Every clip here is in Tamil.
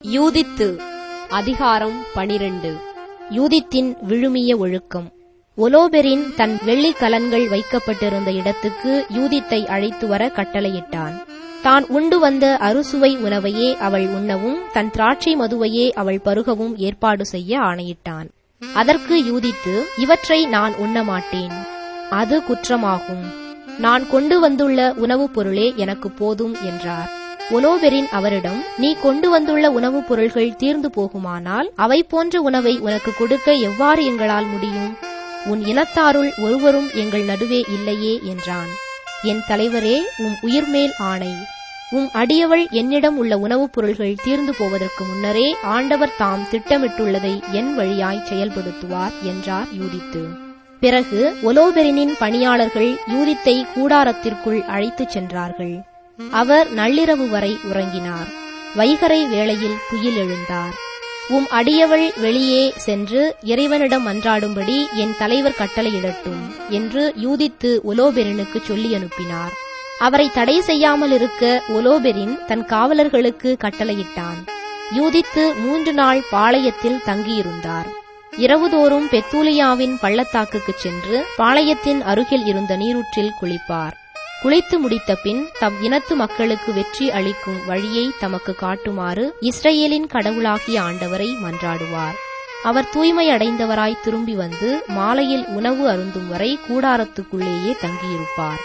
யூதித்து அதிகாரம் பனிரெண்டு யூதித்தின் விழுமிய ஒழுக்கம் ஒலோபெரின் தன் வெள்ளிக் கலன்கள் வைக்கப்பட்டிருந்த இடத்துக்கு யூதித்தை அழைத்து வர கட்டளையிட்டான் தான் உண்டு வந்த அறுசுவை உணவையே அவள் உண்ணவும் தன் திராட்சை மதுவையே அவள் பருகவும் ஏற்பாடு செய்ய ஆணையிட்டான் அதற்கு யூதித்து இவற்றை நான் உண்ண மாட்டேன் அது குற்றமாகும் நான் கொண்டு வந்துள்ள உணவுப் பொருளே எனக்கு போதும் என்றார் ஒலோபெரின் அவரிடம் நீ கொண்டு வந்துள்ள உணவுப் பொருள்கள் தீர்ந்து போகுமானால் அவை போன்ற உணவை உனக்கு கொடுக்க எவ்வாறு எங்களால் முடியும் உன் இனத்தாருள் ஒருவரும் எங்கள் நடுவே இல்லையே என்றான் என் தலைவரே உம் உயிர்மேல் ஆணை உம் அடியவள் என்னிடம் உள்ள உணவுப் பொருள்கள் தீர்ந்து போவதற்கு முன்னரே ஆண்டவர் தாம் திட்டமிட்டுள்ளதை என் வழியாய் செயல்படுத்துவார் என்றார் யூதித்து பிறகு ஒலோபெரினின் பணியாளர்கள் யூதித்தை கூடாரத்திற்குள் அழைத்துச் சென்றார்கள் அவர் நள்ளிரவு வரை உறங்கினார் வைகரை வேளையில் துயில் எழுந்தார் உம் அடியவள் வெளியே சென்று இறைவனிடம் மன்றாடும்படி என் தலைவர் கட்டளையிடட்டும் என்று யூதித்து ஒலோபெரினுக்கு சொல்லி அனுப்பினார் அவரை தடை செய்யாமல் இருக்க ஒலோபெரின் தன் காவலர்களுக்கு கட்டளையிட்டான் யூதித்து மூன்று நாள் பாளையத்தில் தங்கியிருந்தார் இரவுதோறும் பெத்தூலியாவின் பள்ளத்தாக்குக்குச் சென்று பாளையத்தின் அருகில் இருந்த நீரூற்றில் குளிப்பார் குளித்து முடித்த பின் தம் இனத்து மக்களுக்கு வெற்றி அளிக்கும் வழியை தமக்கு காட்டுமாறு இஸ்ரேலின் கடவுளாகிய ஆண்டவரை மன்றாடுவார் அவர் தூய்மை அடைந்தவராய் திரும்பி வந்து மாலையில் உணவு அருந்தும் வரை கூடாரத்துக்குள்ளேயே தங்கியிருப்பார்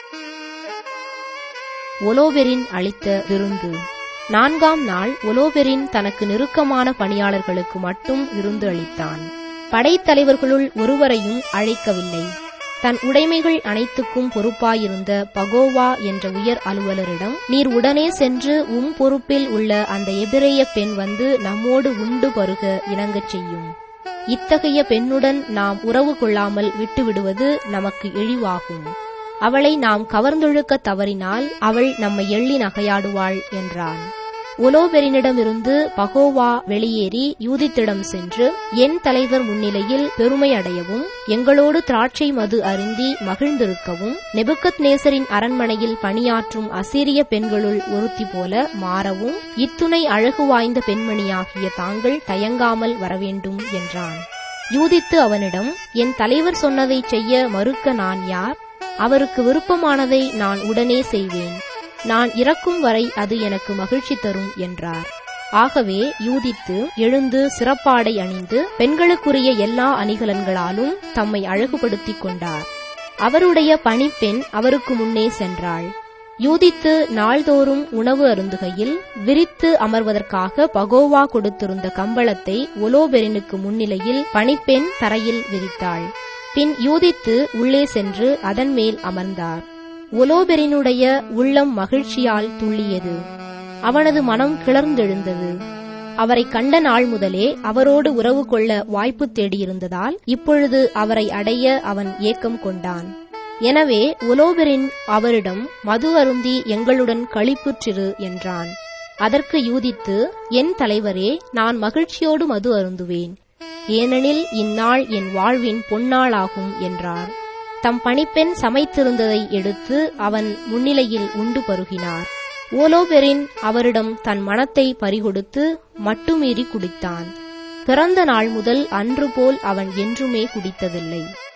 ஒலோபெரின் அளித்த விருந்து நான்காம் நாள் ஒலோபெரின் தனக்கு நெருக்கமான பணியாளர்களுக்கு மட்டும் விருந்து அளித்தான் படைத்தலைவர்களுள் ஒருவரையும் அழைக்கவில்லை தன் உடைமைகள் அனைத்துக்கும் பொறுப்பாயிருந்த பகோவா என்ற உயர் அலுவலரிடம் நீர் உடனே சென்று உம் பொறுப்பில் உள்ள அந்த எபிரேய பெண் வந்து நம்மோடு உண்டு பருக இணங்கச் செய்யும் இத்தகைய பெண்ணுடன் நாம் உறவு கொள்ளாமல் விட்டுவிடுவது நமக்கு இழிவாகும் அவளை நாம் கவர்ந்தொழுக்க தவறினால் அவள் நம்மை எள்ளி நகையாடுவாள் என்றான் ஒலோபெரினிடமிருந்து பகோவா வெளியேறி யூதித்திடம் சென்று என் தலைவர் முன்னிலையில் பெருமை அடையவும் எங்களோடு திராட்சை மது அருந்தி மகிழ்ந்திருக்கவும் நெபுக்கத் நேசரின் அரண்மனையில் பணியாற்றும் அசீரிய பெண்களுள் ஒருத்தி போல மாறவும் இத்துணை அழகு வாய்ந்த பெண்மணியாகிய தாங்கள் தயங்காமல் வரவேண்டும் என்றான் யூதித்து அவனிடம் என் தலைவர் சொன்னதைச் செய்ய மறுக்க நான் யார் அவருக்கு விருப்பமானதை நான் உடனே செய்வேன் நான் இறக்கும் வரை அது எனக்கு மகிழ்ச்சி தரும் என்றார் ஆகவே யூதித்து எழுந்து சிறப்பாடை அணிந்து பெண்களுக்குரிய எல்லா அணிகலன்களாலும் தம்மை அழகுபடுத்திக் கொண்டார் அவருடைய பணிப்பெண் அவருக்கு முன்னே சென்றாள் யூதித்து நாள்தோறும் உணவு அருந்துகையில் விரித்து அமர்வதற்காக பகோவா கொடுத்திருந்த கம்பளத்தை ஒலோபெரினுக்கு முன்னிலையில் பணிப்பெண் தரையில் விரித்தாள் பின் யூதித்து உள்ளே சென்று அதன் மேல் அமர்ந்தார் ஒலோபெரினுடைய உள்ளம் மகிழ்ச்சியால் துள்ளியது அவனது மனம் கிளர்ந்தெழுந்தது அவரை கண்ட நாள் முதலே அவரோடு உறவு கொள்ள வாய்ப்பு தேடியிருந்ததால் இப்பொழுது அவரை அடைய அவன் ஏக்கம் கொண்டான் எனவே ஒலோபெரின் அவரிடம் மது அருந்தி எங்களுடன் களிப்புற்றிரு என்றான் அதற்கு யூதித்து என் தலைவரே நான் மகிழ்ச்சியோடு மது அருந்துவேன் ஏனெனில் இந்நாள் என் வாழ்வின் பொன்னாளாகும் என்றார் தம் பணிப்பெண் சமைத்திருந்ததை எடுத்து அவன் முன்னிலையில் உண்டு பருகினார் ஓலோபெரின் அவரிடம் தன் மனத்தை பறிகொடுத்து மட்டுமீறி குடித்தான் பிறந்த நாள் முதல் அன்று போல் அவன் என்றுமே குடித்ததில்லை